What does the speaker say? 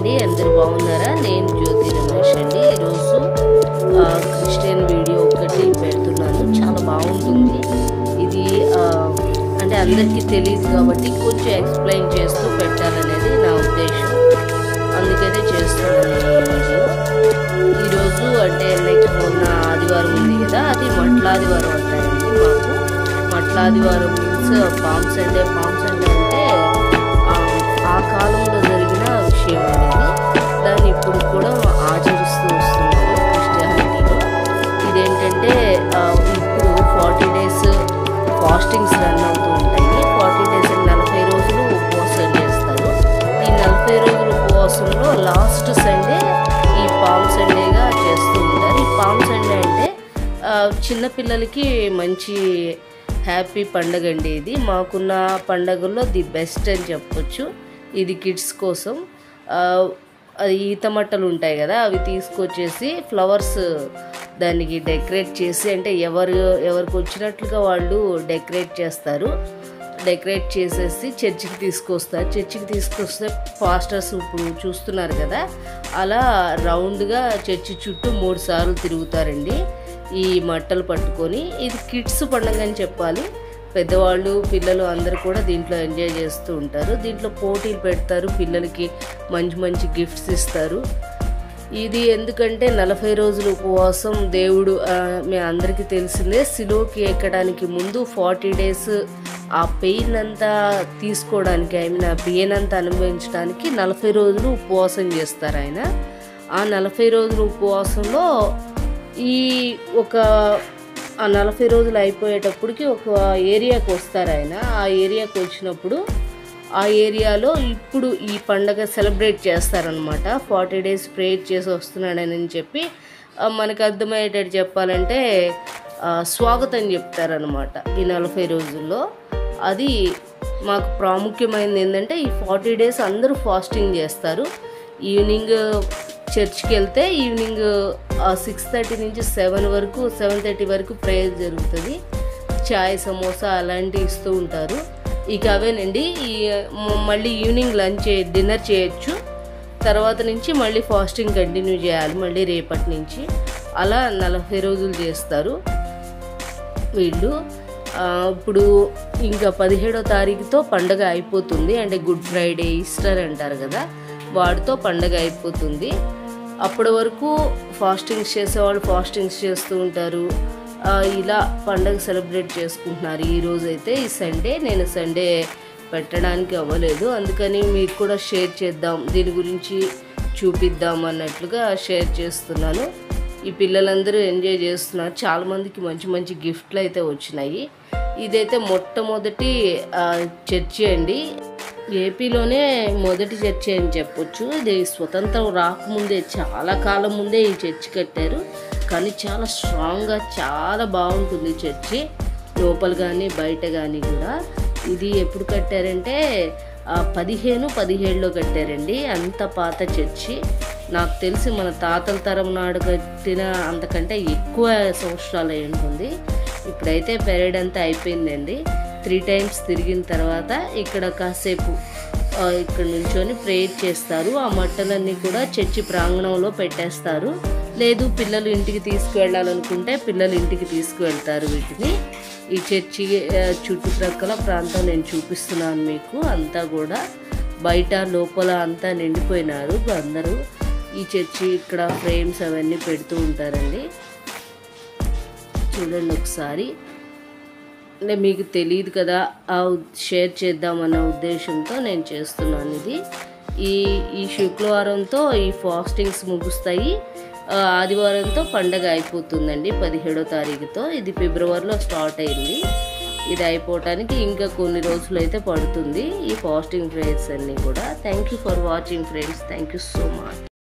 అండి అందరు బాగున్నారా నేను జ్యోతి రమేష్ అండి ఈరోజు ఆ, క్రిస్టియన్ వీడియో ఒకటి పెడుతున్నాను చాలా బాగుంటుంది ఇది ఆ, అంటే అందరికీ తెలియదు కాబట్టి కొంచెం ఎక్స్ప్లెయిన్ చేస్తూ పెట్టాలనేది నా ఉద్దేశం అందుకనే చేస్తున్నాను ఈ వీడియో ఈరోజు అంటే నెక్స్ట్ మొన్న ఆదివారం ఉంది కదా అది మట్లాదివారం అంటారండి మాకు మట్లాదివారం means palm Sunday palm Sunday అంటే ఆ, ఆ కాలంలో జరిగిన విషయం అనేది దాన్ని ఇప్పుడు కూడా ఆచరిస్తూ వస్తున్నారు క్రిస్టియానిటీలో ఇదేంటంటే ఆ, ఇప్పుడు ఫార్టీ డేస్ ఫాస్టింగ్స్ రన్ అవుతూ ఉంటాయి ఫార్టీ డేస్ నలభై రోజులు ఉపవాసం చేస్తారు ఈ నలభై రోజుల ఉపవాసంలో లాస్ట్ సండే ఈ పామ్ సండేగా చేస్తూ ఉంటారు ఈ పామ్ సండే అంటే ఆ, చిన్నపిల్లలకి మంచి హ్యాపీ పండగ అండి ఇది మాకున్న పండగల్లో ది బెస్ట్ అని చెప్పొచ్చు ఇది కిడ్స్ కోసం ఆ, అది ఈత మట్టలు ఉంటాయి కదా అవి తీసుకొచ్చేసి ఫ్లవర్స్ దానికి డెకరేట్ చేసి అంటే ఎవరు ఎవరికి వచ్చినట్లుగా వాళ్ళు డెకరేట్ చేస్తారు డెకరేట్ చేసేసి చర్చికి తీసుకొస్తారు చర్చికి తీసుకొస్తే పాస్టర్స్ ఇప్పుడు చూస్తున్నారు కదా అలా రౌండ్గా చర్చి చుట్టూ మూడు సార్లు తిరుగుతారండి ఈ మట్టలు పట్టుకొని ఇది కిడ్స్ పండుగ అని చెప్పాలి పెద్దవాళ్ళు పిల్లలు అందరూ కూడా దీంట్లో ఎంజాయ్ చేస్తూ ఉంటారు దీంట్లో పోటీలు పెడతారు పిల్లలకి మంచి మంచి గిఫ్ట్స్ ఇస్తారు ఇది ఎందుకంటే నలభై రోజుల ఉపవాసం దేవుడు ఆ, మీ అందరికీ తెలిసిందే సిలువకి ఎక్కడానికి ముందు ఫార్టీ డేస్ ఆ పెయిన్ అంతా తీసుకోవడానికి ఐ మీన్ ఆ పెయిన్ అంతా అనుభవించడానికి నలభై రోజులు ఉపవాసం చేస్తారు ఆయన ఆ నలభై రోజుల ఉపవాసంలో ఈ ఒక ఆ నలభై రోజులు అయిపోయేటప్పటికి ఒక ఏరియాకి వస్తారు ఆయన ఆ ఏరియాకి వచ్చినప్పుడు ఆ ఏరియాలో ఇప్పుడు ఈ పండగ సెలబ్రేట్ చేస్తారనమాట ఫార్టీ డేస్ ప్రేయర్ చేసి వస్తున్నాడని చెప్పి ఆ, మనకు అర్థమయ్యేటట్టు చెప్పాలంటే ఆ, స్వాగతం చెప్తారనమాట ఈ నలభై రోజుల్లో అది మాకు ప్రాముఖ్యమైనది ఏంటంటే ఈ ఫార్టీ డేస్ అందరూ ఫాస్టింగ్ చేస్తారు ఈవినింగ్ చర్చ్కి వెళ్తే ఈవినింగ్ సిక్స్ థర్టీ నుంచి సెవెన్ వరకు సెవెన్ థర్టీ వరకు ప్రేయర్ జరుగుతుంది చాయ్ సమోసా అలాంటివి ఇస్తూ ఉంటారు ఇక అవేనండి ఈ మ- మళ్ళీ ఈవినింగ్ లంచ్ డిన్నర్ చేయొచ్చు తర్వాత నుంచి మళ్ళీ ఫాస్టింగ్ కంటిన్యూ చేయాలి మళ్ళీ రేపటి నుంచి అలా నలభై రోజులు చేస్తారు వీళ్ళు ఆ, ఇప్పుడు ఇంకా పదిహేడో తారీఖుతో పండగ అయిపోతుంది అంటే గుడ్ ఫ్రైడే ఈస్టర్ అంటారు కదా వాటితో పండగ అయిపోతుంది అప్పటి వరకు ఫాస్టింగ్స్ చేసేవాళ్ళు ఫాస్టింగ్స్ చేస్తూ ఉంటారు ఆ, ఇలా పండగ సెలబ్రేట్ చేసుకుంటున్నారు ఈ రోజు అయితే ఈ సండే నేను సండే పెట్టడానికి అవ్వలేదు అందుకని మీకు కూడా షేర్ చేద్దాం దీని గురించి చూపిద్దాం అన్నట్లుగా షేర్ చేస్తున్నాను ఈ పిల్లలందరూ ఎంజాయ్ చేస్తున్నారు చాలా మందికి మంచి మంచి గిఫ్ట్లు అయితే వచ్చినాయి ఇదైతే మొట్టమొదటి ఆ, చర్చి అండి ఏపీలోనే మొదటి చర్చి అని చెప్పొచ్చు ఇది స్వతంత్రం రాకముందే చాలా కాలం ముందే ఈ చర్చి కట్టారు కానీ చాలా స్ట్రాంగ్గా చాలా బాగుంటుంది ఈ చర్చి లోపల కానీ బయట కానీ కూడా ఇది ఎప్పుడు కట్టారంటే ఆ, పదిహేను పదిహేడులో కట్టారండి అంత పాత చర్చి నాకు తెలిసి మన తాతల తరం నాడు కట్టిన అంతకంటే ఎక్కువ సంవత్సరాలు అయి ఉంటుంది ఇప్పుడైతే పెరేడ్ అంతా అయిపోయిందండి త్రీ టైమ్స్ తిరిగిన తర్వాత ఇక్కడ కాసేపు ఆ, ఇక్కడ నుంచొని ప్రేయర్ చేస్తారు ఆ మట్టలన్నీ కూడా చర్చి ప్రాంగణంలో పెట్టేస్తారు లేదు పిల్లలు ఇంటికి తీసుకువెళ్ళాలనుకుంటే పిల్లలు ఇంటికి తీసుకువెళ్తారు వీటిని ఈ చర్చి ఆ, చుట్టుప్రక్కల ప్రాంతం నేను చూపిస్తున్నాను మీకు అంతా కూడా బయట లోపల అంతా నిండిపోయినారు అందరూ ఈ చర్చి ఇక్కడ ఫ్రేమ్స్ అవన్నీ పెడుతూ ఉంటారండి చూడండి ఒకసారి అంటే మీకు తెలియదు కదా ఆ ఉ- షేర్ చేద్దామన్న ఉద్దేశంతో నేను చేస్తున్నాను ఇది ఈ ఈ శుక్రవారంతో ఈ ఫాస్టింగ్స్ ముగుస్తాయి ఆ, ఆదివారంతో పండగ అయిపోతుందండి పదిహేడో తారీఖుతో ఇది ఫిబ్రవరిలో స్టార్ట్ అయింది ఇది అయిపోవటానికి ఇంకా కొన్ని రోజులు అయితే పడుతుంది ఈ ఫాస్టింగ్ ప్రేయర్స్ అన్నీ కూడా thank you for watching friends thank you so much